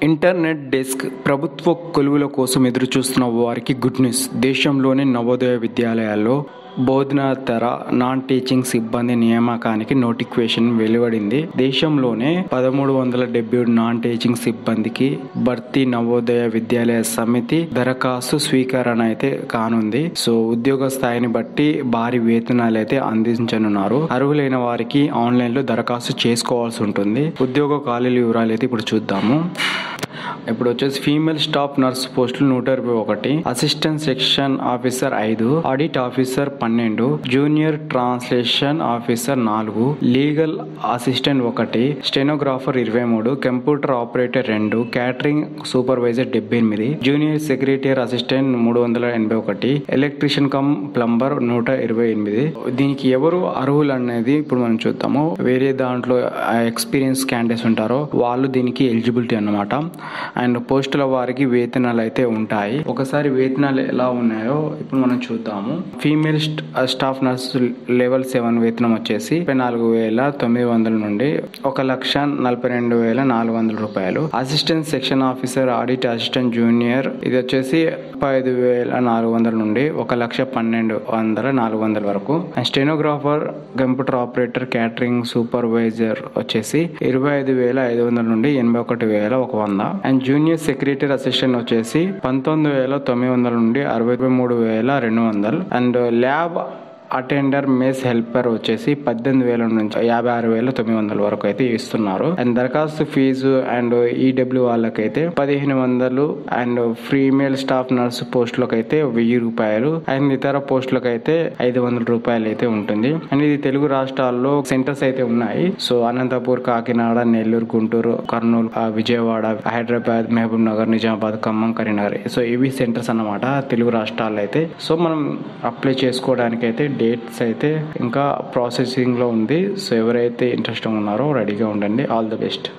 internet desk ప్రభుత్వ కొలువుల కోసం ఎదురుచూస్తున్న వారికి గుడ్ న్యూస్ దేశంలోని నవోదయ విద్యాలయాల్లో బోధనాతర నాన్ టీచింగ్ సిబ్బంది నియామకానికి నోటిఫికేషన్ వెలువడింది దేశంలోనే పదమూడు వందల డెబ్బై ఏడు నాన్ టీచింగ్ సిబ్బందికి భర్తీ నవోదయ విద్యాలయ సమితి దరఖాస్తు స్వీకరణ అయితే కానుంది సో ఉద్యోగ స్థాయిని బట్టి భారీ వేతనాలు అయితే అందించనున్నారు అర్హులైన వారికి ఆన్లైన్ లో దరఖాస్తు చేసుకోవాల్సి ఉంటుంది ఉద్యోగ ఖాళీల వివరాలు అయితే ఇప్పుడు చూద్దాము ఇప్పుడు వచ్చేసి ఫీమేల్ స్టాఫ్ నర్స్ పోస్టులు నూట ఇరవై ఒకటి అసిస్టెంట్ సెక్షన్ ఆఫీసర్ ఐదు ఆడిట్ ఆఫీసర్ పన్నెండు జూనియర్ ట్రాన్స్లేషన్ ఆఫీసర్ నాలుగు లీగల్ అసిస్టెంట్ ఒకటి స్టెనోగ్రాఫర్ ఇరవై మూడు కంప్యూటర్ ఆపరేటర్ రెండు క్యాటరింగ్ సూపర్వైజర్ డెబ్బై ఎనిమిది జూనియర్ సెక్రటరీ అసిస్టెంట్ మూడు వందల ఎనభై ఒకటి ఎలక్ట్రీషియన్ కమ్ ప్లంబర్ నూట ఇరవై ఎనిమిది దీనికి ఎవరు అర్హులు అనేది ఇప్పుడు మనం చూద్దాము వేరే దాంట్లో ఎక్స్పీరియన్స్ క్యాండిడేట్స్ ఉంటారో వాళ్ళు దీనికి ఎలిజిబిలిటీ అన్నమాట అండ్ పోస్టుల వారికి వేతనాలు అయితే ఉంటాయి ఒకసారి వేతనాలు ఎలా ఉన్నాయో ఇప్పుడు మనం చూద్దాము female staff nurse level seven వేతనం వచ్చేసి ముప్పై నాలుగు వేల తొమ్మిది వందల నుండి ఒక లక్ష నలభై రెండు వేల నాలుగు వందల రూపాయలు assistant section officer audit assistant junior ఇది వచ్చేసి ముప్పై ఐదు వేల నాలుగు వందల నుండి ఒక లక్ష పన్నెండు వందల నాలుగు వందల వరకు and stenographer computer operator catering supervisor వచ్చేసి ఇరవై ఐదు వేల ఐదు వందల నుండి ఎనభై ఒకటి వేల ఒక వంద అండ్ జూనియర్ సెక్రటరీ అసిస్టెంట్ వచ్చేసి పంతొమ్మిది వేల తొమ్మిది వందల నుండి అరవై మూడు వేల రెండు వందలు and lab attender mess helper వచ్చేసి పద్దెనిమిది వేల నుంచి యాభై ఆరు వేల తొమ్మిది వందల వరకు అయితే ఇస్తున్నారు అండ్ దరఖాస్తు ఫీజు అండ్ ఈడబ్ల్యూ వాళ్ళకైతే పదిహేను వందలు అండ్ ఫీమేల్ స్టాఫ్ నర్స్ పోస్టులకు అయితే వెయ్యి రూపాయలు అండ్ ఇతర పోస్టులకు అయితే ఐదు వందల రూపాయలు అయితే ఉంటుంది అండ్ ఇది తెలుగు రాష్ట్రాల్లో సెంటర్స్ అయితే ఉన్నాయి సో అనంతపూర్ కాకినాడ నెల్లూరు గుంటూరు కర్నూలు ఆ, విజయవాడ హైదరాబాద్ మహబూబ్ నగర్ నిజామాబాద్ ఖమ్మం కరీంనగర్ సో ఇవి సెంటర్స్ అన్నమాట తెలుగు రాష్ట్రాల్లో అయితే సో మనం అప్లై చేసుకోవడానికి అయితే డేట్స్ అయితే ఇంకా ప్రాసెసింగ్ లో ఉంది సో ఎవరైతే ఇంట్రెస్ట్ ఉన్నారో రెడీగా ఉండండి ఆల్ ది బెస్ట్